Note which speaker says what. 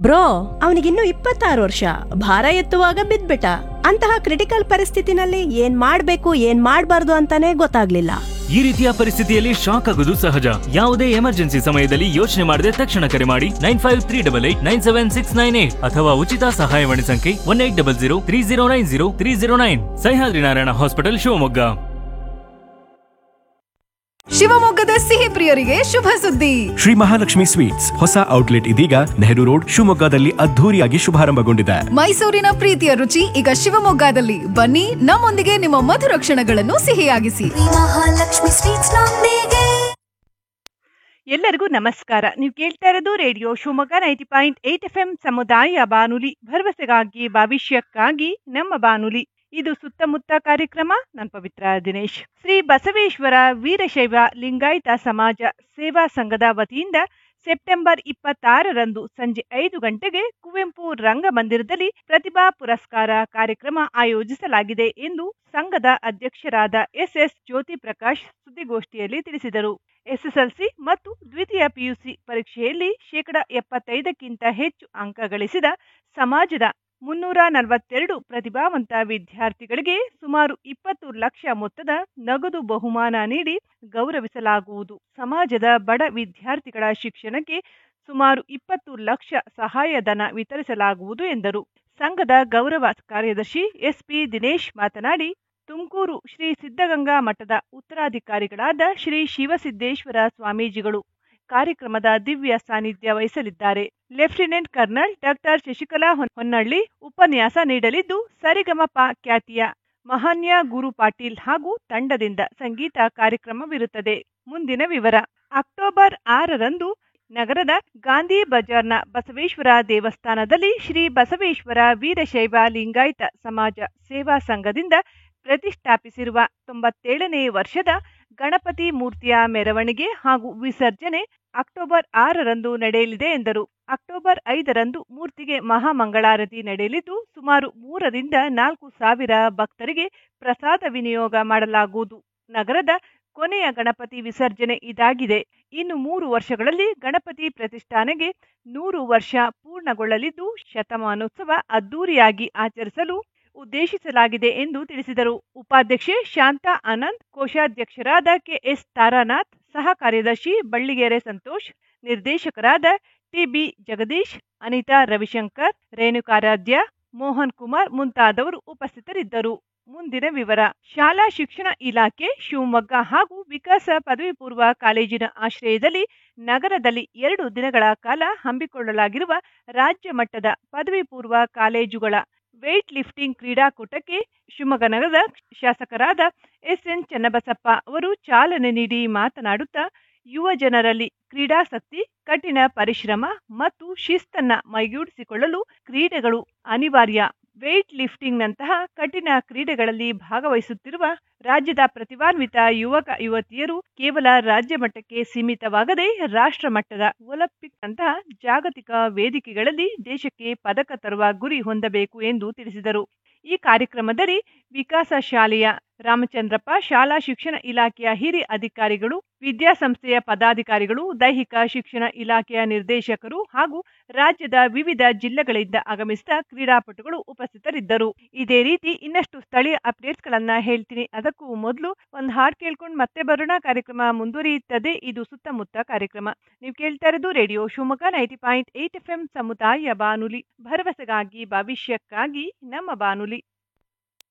Speaker 1: bro ಅವನಿಗಿನ್ನು ಇಪ್ಪತ್ತಾರು ವರ್ಷ ಭಾರ ಎತ್ತುವಾಗ ಬಿದ್ಬಿಟ್ಟ ಅಂತಹ ಕ್ರಿಟಿಕಲ್ ಪರಿಸ್ಥಿತಿನಲ್ಲಿ ಏನ್ ಮಾಡ್ಬೇಕು ಏನ್ ಮಾಡ್ಬಾರ್ದು ಅಂತಾನೆ ಗೊತ್ತಾಗ್ಲಿಲ್ಲ
Speaker 2: ಈ ರೀತಿಯ ಪರಿಸ್ಥಿತಿಯಲ್ಲಿ ಶಾಕ್ ಆಗೋದು ಸಹಜ ಯಾವುದೇ ಎಮರ್ಜೆನ್ಸಿ ಸಮಯದಲ್ಲಿ ಯೋಚನೆ ಮಾಡದೆ ತಕ್ಷಣ ಕರೆ ಮಾಡಿ nine five three double eight nine seven six nine eight ಅಥವಾ ಉಚಿತ ಸಹಾಯವಾಣಿ ಸಂಖ್ಯೆ one eight double zero three zero nine zero three zero nine Sahyadri Narayana hospital Shivamogga
Speaker 3: ಶಿವಮೊಗ್ಗದ ಸಿಹಿ ಪ್ರಿಯರಿಗೆ ಶುಭ ಸುದ್ದಿ
Speaker 4: ಶ್ರೀ ಮಹಾಲಕ್ಷ್ಮಿ ಸ್ವೀಟ್ಸ್ ಹೊಸ ಔಟ್ಲೆಟ್ ಇದೀಗ ನೆಹರು ರೋಡ್ ಶಿವಮೊಗ್ಗದಲ್ಲಿ ಅದ್ಧೂರಿಯಾಗಿ ಶುಭಾರಂಭಗೊಂಡಿದೆ
Speaker 3: ಮೈಸೂರಿನ ಪ್ರೀತಿಯ ರುಚಿ ಈಗ ಶಿವಮೊಗ್ಗದಲ್ಲಿ ಬನ್ನಿ ನಮ್ಮೊಂದಿಗೆ ನಿಮ್ಮ ಮಧುರ ಕ್ಷಣಗಳನ್ನು ಸಿಹಿಯಾಗಿಸಿ
Speaker 5: ಮಹಾಲಕ್ಷ್ಮಿ ಸ್ವೀಟ್ಸ್ ನೊಂದಿಗೆ
Speaker 6: ಎಲ್ಲರಿಗೂ ನಮಸ್ಕಾರ ನೀವು ಕೇಳ್ತಾ ಇರೋದು radio Shivamogga ninety point eight F M ಸಮುದಾಯ ಬಾನುಲಿ ಭರವಸೆಗಾಗಿ ಭವಿಷ್ಯಕ್ಕಾಗಿ ನಮ್ಮ ಬಾನುಲಿ ಇದು ಸುತ್ತಮುತ್ತ ಕಾರ್ಯಕ್ರಮ ನಾನು ಪವಿತ್ರ ದಿನೇಶ್ ಶ್ರೀ ಬಸವೇಶ್ವರ ವೀರಶೈವ ಲಿಂಗಾಯತ ಸಮಾಜ ಸೇವಾ ಸಂಘದ ವತಿಯಿಂದ ಸೆಪ್ಟೆಂಬರ್ ಇಪ್ಪತ್ತಾರರಂದು ಸಂಜೆ ಐದು ಗಂಟೆಗೆ ಕುವೆಂಪು ರಂಗಮಂದಿರದಲ್ಲಿ ಪ್ರತಿಭಾ ಪುರಸ್ಕಾರ ಕಾರ್ಯಕ್ರಮ ಆಯೋಜಿಸಲಾಗಿದೆ ಎಂದು ಸಂಘದ ಅಧ್ಯಕ್ಷರಾದ ಎಸ್ಎಸ್ ಜ್ಯೋತಿ ಪ್ರಕಾಶ್ ಸುದ್ದಿಗೋಷ್ಠಿಯಲ್ಲಿ ತಿಳಿಸಿದರು ಎಸ್ಎಸ್ಎಲ್ಸಿ ಮತ್ತು ದ್ವಿತೀಯ ಪಿಯುಸಿ ಪರೀಕ್ಷೆಯಲ್ಲಿ ಶೇಕಡ ಎಪ್ಪತ್ತೈದಕ್ಕಿಂತ ಹೆಚ್ಚು ಅಂಕ ಗಳಿಸಿದ ಸಮಾಜದ ಮುನ್ನೂರ ನಲವತ್ತೆರಡು ಪ್ರತಿಭಾವಂತ ವಿದ್ಯಾರ್ಥಿಗಳಿಗೆ ಸುಮಾರು ಇಪ್ಪತ್ತು ಲಕ್ಷ ಮೊತ್ತದ ನಗದು ಬಹುಮಾನ ನೀಡಿ ಗೌರವಿಸಲಾಗುವುದು ಸಮಾಜದ ಬಡ ವಿದ್ಯಾರ್ಥಿಗಳ ಶಿಕ್ಷಣಕ್ಕೆ ಸುಮಾರು ಇಪ್ಪತ್ತು ಲಕ್ಷ ಸಹಾಯಧನ ವಿತರಿಸಲಾಗುವುದು ಎಂದರು ಸಂಘದ ಗೌರವ ಕಾರ್ಯದರ್ಶಿ ಎಸ್ಪಿ ದಿನೇಶ್ ಮಾತನಾಡಿ ತುಮಕೂರು ಶ್ರೀ ಸಿದ್ಧಗಂಗಾ ಮಠದ ಉತ್ತರಾಧಿಕಾರಿಗಳಾದ ಶ್ರೀ ಶಿವಸಿದ್ದೇಶ್ವರ ಸ್ವಾಮೀಜಿಗಳು ಕಾರ್ಯಕ್ರಮದ ದಿವ್ಯ ಸಾನ್ನಿಧ್ಯ ವಹಿಸಲಿದ್ದಾರೆ ಲೆಫ್ಟಿನೆಂಟ್ ಕರ್ನಲ್ ಡಾಕ್ಟರ್ ಶಶಿಕಲಾ ಹೊನ್- ಹೊನ್ನಳ್ಳಿ ಉಪನ್ಯಾಸ ನೀಡಲಿದ್ದು ಸರಿಗಮಪ ಖ್ಯಾತಿಯ ಮಹಾನ್ಯ ಗುರು ಪಾಟೀಲ್ ಹಾಗೂ ತಂಡದಿಂದ ಸಂಗೀತ ಕಾರ್ಯಕ್ರಮವಿರುತ್ತದೆ ಮುಂದಿನ ವಿವರ ಅಕ್ಟೋಬರ್ ಆರರಂದು ನಗರದ ಗಾಂಧಿ ಬಜಾರ್ನ ಬಸವೇಶ್ವರ ದೇವಸ್ಥಾನದಲ್ಲಿ ಶ್ರೀ ಬಸವೇಶ್ವರ ವೀರಶೈವ ಲಿಂಗಾಯತ ಸಮಾಜ ಸೇವಾ ಸಂಘದಿಂದ ಪ್ರತಿಷ್ಠಾಪಿಸಿರುವ ತೊಂಬತ್ತೇಳನೇ ವರ್ಷದ ಗಣಪತಿ ಮೂರ್ತಿಯ ಮೆರವಣಿಗೆ ಹಾಗೂ ವಿಸರ್ಜನೆ ಅಕ್ಟೋಬರ್ ಆರರಂದು ನಡೆಯಲಿದೆ ಎಂದರು ಅಕ್ಟೋಬರ್ ಐದರಂದು ಮೂರ್ತಿಗೆ ಮಹಾಮಂಗಳಾರತಿ ನಡೆಯಲಿದ್ದು ಸುಮಾರು ಮೂರರಿಂದ ನಾಲ್ಕು ಸಾವಿರ ಭಕ್ತರಿಗೆ ಪ್ರಸಾದ ವಿನಿಯೋಗ ಮಾಡಲಾಗುವುದು ನಗರದ ಕೊನೆಯ ಗಣಪತಿ ವಿಸರ್ಜನೆ ಇದಾಗಿದೆ ಇನ್ನು ಮೂರು ವರ್ಷಗಳಲ್ಲಿ ಗಣಪತಿ ಪ್ರತಿಷ್ಠಾನೆಗೆ ನೂರು ವರ್ಷ ಪೂರ್ಣಗೊಳ್ಳಲಿದ್ದು ಶತಮಾನೋತ್ಸವ ಅದ್ದೂರಿಯಾಗಿ ಆಚರಿಸಲು ಉದ್ದೇಶಿಸಲಾಗಿದೆ ಎಂದು ತಿಳಿಸಿದರು ಉಪಾಧ್ಯಕ್ಷೆ ಶಾಂತಾ ಆನಂದ್ ಕೋಶಾಧ್ಯಕ್ಷರಾದ ಕೆಎಸ್ ತಾರಾನಾಥ್ ಸಹ ಕಾರ್ಯದರ್ಶಿ ಬಳ್ಳಿಗೆರೆ ಸಂತೋಷ್ ನಿರ್ದೇಶಕರಾದ ಟಿಬಿ ಜಗದೀಶ್ ಅನಿತಾ ರವಿಶಂಕರ್ ರೇಣುಕಾರಾಧ್ಯ ಮೋಹನ್ ಕುಮಾರ್ ಮುಂತಾದವರು ಉಪಸ್ಥಿತರಿದ್ದರು ಮುಂದಿನ ವಿವರ ಶಾಲಾ ಶಿಕ್ಷಣ ಇಲಾಖೆ ಶಿವಮೊಗ್ಗ ಹಾಗೂ ವಿಕಾಸ ಪದವಿ ಪೂರ್ವ ಕಾಲೇಜಿನ ಆಶ್ರಯದಲ್ಲಿ ನಗರದಲ್ಲಿ ಎರಡು ದಿನಗಳ ಕಾಲ ಹಮ್ಮಿಕೊಳ್ಳಲಾಗಿರುವ ರಾಜ್ಯ ಮಟ್ಟದ ಪದವಿ ಪೂರ್ವ ಕಾಲೇಜುಗಳ ವೇಟ್ ಲಿಫ್ಟಿಂಗ್ ಕ್ರೀಡಾಕೂಟಕ್ಕೆ ಶಿವಮೊಗ್ಗ ನಗರದ ಶಾಸಕರಾದ ಎಸ್ಎನ್ ಚನ್ನಬಸಪ್ಪ ಅವರು ಚಾಲನೆ ನೀಡಿ ಮಾತನಾಡುತ್ತಾ ಯುವ ಜನರಲ್ಲಿ ಕ್ರೀಡಾಸಕ್ತಿ ಕಠಿಣ ಪರಿಶ್ರಮ ಮತ್ತು ಶಿಸ್ತನ್ನ ಮೈಗೂಡಿಸಿಕೊಳ್ಳಲು ಕ್ರೀಡೆಗಳು ಅನಿವಾರ್ಯ ವೇಟ್ ಲಿಫ್ಟಿಂಗ್ನಂತಹ ಕಠಿಣ ಕ್ರೀಡೆಗಳಲ್ಲಿ ಭಾಗವಹಿಸುತ್ತಿರುವ ರಾಜ್ಯದ ಪ್ರತಿಭಾನ್ವಿತ ಯುವಕ ಯುವತಿಯರು ಕೇವಲ ರಾಜ್ಯ ಮಟ್ಟಕ್ಕೆ ಸೀಮಿತವಾಗದೆ ರಾಷ್ಟ್ರ ಮಟ್ಟದ ಒಲಿಂಪಿಕ್ ನಂತಹ ಜಾಗತಿಕ ವೇದಿಕೆಗಳಲ್ಲಿ ದೇಶಕ್ಕೆ ಪದಕ ತರುವ ಗುರಿ ಹೊಂದಬೇಕು ಎಂದು ತಿಳಿಸಿದರು ಈ ಕಾರ್ಯಕ್ರಮದಲ್ಲಿ ವಿಕಾಸ ಶಾಲೆಯ ರಾಮಚಂದ್ರಪ್ಪ ಶಾಲಾ ಶಿಕ್ಷಣ ಇಲಾಖೆಯ ಹಿರಿಯ ಅಧಿಕಾರಿಗಳು ವಿದ್ಯಾಸಂಸ್ಥೆಯ ಪದಾಧಿಕಾರಿಗಳು ದೈಹಿಕ ಶಿಕ್ಷಣ ಇಲಾಖೆಯ ನಿರ್ದೇಶಕರು ಹಾಗೂ ರಾಜ್ಯದ ವಿವಿಧ ಜಿಲ್ಲೆಗಳಿಂದ ಆಗಮಿಸಿದ ಕ್ರೀಡಾಪಟುಗಳು ಉಪಸ್ಥಿತರಿದ್ದರು ಇದೇ ರೀತಿ ಇನ್ನಷ್ಟು ಸ್ಥಳೀಯ ಅಪ್ಡೇಟ್ಸ್ಗಳನ್ನ ಹೇಳ್ತೀನಿ ಅದಕ್ಕೂ ಮೊದಲು ಒಂದು ಹಾಡು ಕೇಳ್ಕೊಂಡು ಮತ್ತೆ ಬರೋಣ ಕಾರ್ಯಕ್ರಮ ಮುಂದುವರಿಯುತ್ತದೆ ಇದು ಸುತ್ತಮುತ್ತ ಕಾರ್ಯಕ್ರಮ ನೀವು ಕೇಳ್ತಾ ಇರೋದು radio Shivamogga ninety point eight F M ಸಮುದಾಯ ಬಾನುಲಿ ಭರವಸೆಗಾಗಿ ಭವಿಷ್ಯಕ್ಕಾಗಿ ನಮ್ಮ ಬಾನುಲಿ